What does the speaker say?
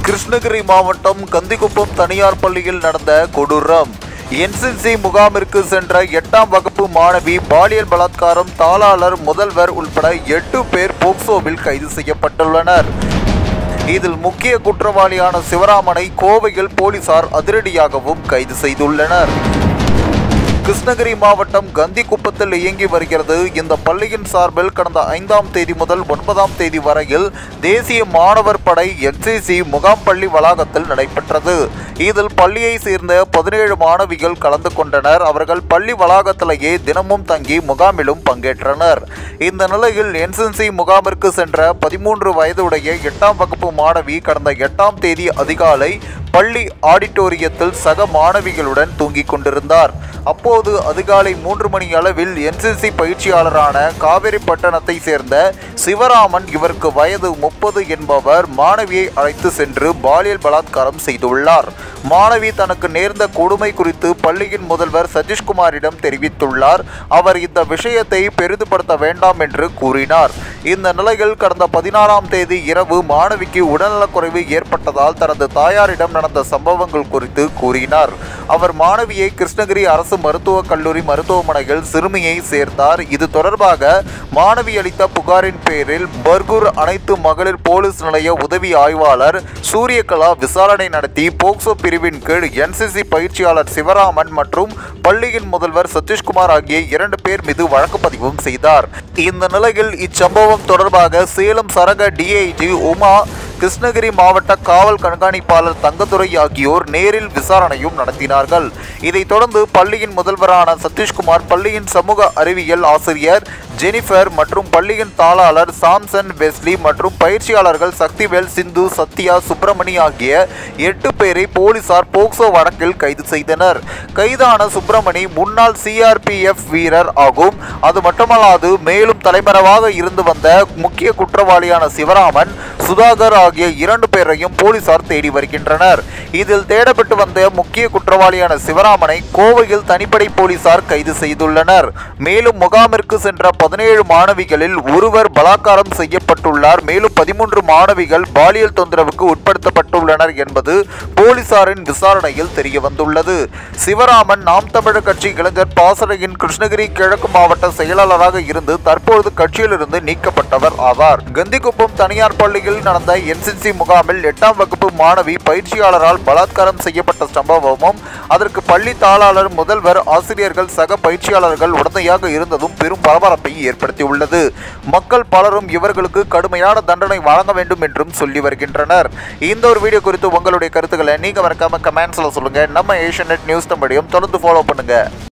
கிருஷ்ணகிரி மாவட்டம் கந்திக்குப்பம் தனியார் பள்ளியில் நடந்த கொடூரம் என்சிசி முகாமிற்கு சென்ற எட்டாம் வகுப்பு மாணவி பாலியல் பலாத்காரம் தாளாளர் முதல்வர் உள்பட எட்டு பேர் போக்சோவில் கைது செய்யப்பட்டுள்ளனர் இதில் முக்கிய குற்றவாளியான சிவராமனை கோவையில் போலீசார் அதிரடியாகவும் கைது செய்துள்ளனர் கிருஷ்ணகிரி மாவட்டம் கந்திக்குப்பத்தில் இயங்கி வருகிறது இந்த பள்ளியின் சார்பில் கடந்த ஐந்தாம் தேதி முதல் ஒன்பதாம் தேதி வரையில் தேசிய மாணவர் படை என்சிசி முகாம் பள்ளி வளாகத்தில் நடைபெற்றது இதில் பள்ளியை சேர்ந்த பதினேழு மாணவிகள் கலந்து கொண்டனர் அவர்கள் பள்ளி வளாகத்திலேயே தினமும் தங்கி முகாமிலும் பங்கேற்றனர் இந்த நிலையில் என்சிசி முகாமிற்கு சென்ற பதிமூன்று வயதுடைய எட்டாம் வகுப்பு மாணவி கடந்த எட்டாம் தேதி அதிகாலை பள்ளி ஆடிட்டோரியத்தில் சக மாணவிகளுடன் தூங்கிக் கொண்டிருந்தார் அப்போது அதிகாலை மூன்று மணி அளவில் என்சிசி பயிற்சியாளரான காவேரிப்பட்டணத்தை சேர்ந்த சிவராமன் இவருக்கு வயது முப்பது என்பவர் மாணவியை அழைத்து சென்று பாலியல் பலாத்காரம் செய்துள்ளார் மாணவி தனக்கு நேர்ந்த கொடுமை குறித்து பள்ளியின் முதல்வர் சதீஷ்குமாரிடம் தெரிவித்துள்ளார் அவர் இந்த விஷயத்தை பெரிதுபடுத்த வேண்டாம் என்று கூறினார் இந்த நிலையில் கடந்த பதினாறாம் தேதி இரவு மாணவிக்கு உடல்நலக்குறைவு ஏற்பட்டதால் தனது தாயாரிடம் நடந்த சம்பவங்கள் குறித்து கூறினார் அவர் மாணவியை கிருஷ்ணகிரி அரசு மருத்துவக் கல்லூரி மருத்துவமனையில் சிறுமியை சேர்த்தார் இது தொடர்பாக மாணவி அளித்த புகாரின் பேரில் பர்கூர் அனைத்து மகளிர் போலீஸ் நிலைய உதவி ஆய்வாளர் சூரியகலா விசாரணை நடத்தி போக்சோ பிரிவின் கீழ் என்சிசி பயிற்சியாளர் சிவராமன் மற்றும் பள்ளியின் முதல்வர் சதீஷ்குமார் ஆகிய இரண்டு பேர் மீது வழக்கு பதிவும் செய்தார் இந்த நிலையில் இச்சம்பவம் தொடர்பாக சேலம் சரக டிஐஜி உமா கிருஷ்ணகிரி மாவட்ட காவல் கண்காணிப்பாளர் தங்கதுரை ஆகியோர் நேரில் விசாரணையும் நடத்தினார்கள் இதைத் தொடர்ந்து பள்ளியின் முதல்வரான சதீஷ்குமார் பள்ளியின் சமூக அறிவியல் ஆசிரியர் ஜெனிஃபர் மற்றும் பள்ளியின் தாளாளர் சாம்சன் வெஸ்லி மற்றும் பயிற்சியாளர்கள் சக்திவேல் சிந்து சத்யா சுப்பிரமணி ஆகிய எட்டு பேரை போலீசார் போக்சோ வழக்கில் கைது செய்தனர் கைதான சுப்பிரமணி முன்னாள் சிஆர்பிஎஃப் வீரர் ஆகும் அது மட்டுமல்லாது மேலும் தலைமறைவாக இருந்து வந்த முக்கிய குற்றவாளியான சிவராமன் சுதாகர் ஆகிய இரண்டு பேரையும் போலீசார் தேடி வருகின்றனர் இதில் தேடப்பட்டு வந்த முக்கிய குற்றவாளியான சிவராமனை கோவையில் தனிப்படை போலீசார் கைது செய்துள்ளனர் மேலும் முகாமிற்கு சென்ற பதினேழு மாணவிகளில் ஒருவர் பலாத்காரம் செய்யப்பட்டுள்ளார் மேலும் பதிமூன்று மாணவிகள் பாலியல் தொந்தரவுக்கு உட்படுத்தப்பட்டுள்ளனர் என்பது போலீசாரின் விசாரணையில் தெரிய வந்துள்ளது சிவராமன் நாம் தமிழர் கட்சி இளைஞர் பாசறையின் கிருஷ்ணகிரி கிழக்கு மாவட்ட செயலாளராக இருந்து தற்பொழுது கட்சியிலிருந்து நீக்கப்பட்டவர் ஆவார் கந்திக்குப்பம் தனியார் பள்ளியில் நடந்த என்சிசி முகாமில் எட்டாம் வகுப்பு மாணவி பயிற்சியாளரால் பலாத்காரம் செய்யப்பட்ட சம்பவமும் அதற்கு பள்ளி தாளாளர் முதல்வர் ஆசிரியர்கள் சக பயிற்சியாளர்கள் உடந்தையாக இருந்ததும் பெரும் பரபரப்பை ஏற்படுத்தியுள்ளது மக்கள் பலரும் இவர்களுக்கு கடுமையான தண்டனை வழங்க வேண்டும் என்றும் சொல்லி வருகின்றனர் இந்த ஒரு வீடியோ குறித்து உங்களுடைய கருத்துக்களை நீங்க மறக்காம கமெண்ட்ஸ்ல சொல்லுங்க நம்ம ஏஷியநெட் நியூஸ் தமிழையும் தொடர்ந்து ஃபாலோ பண்ணுங்க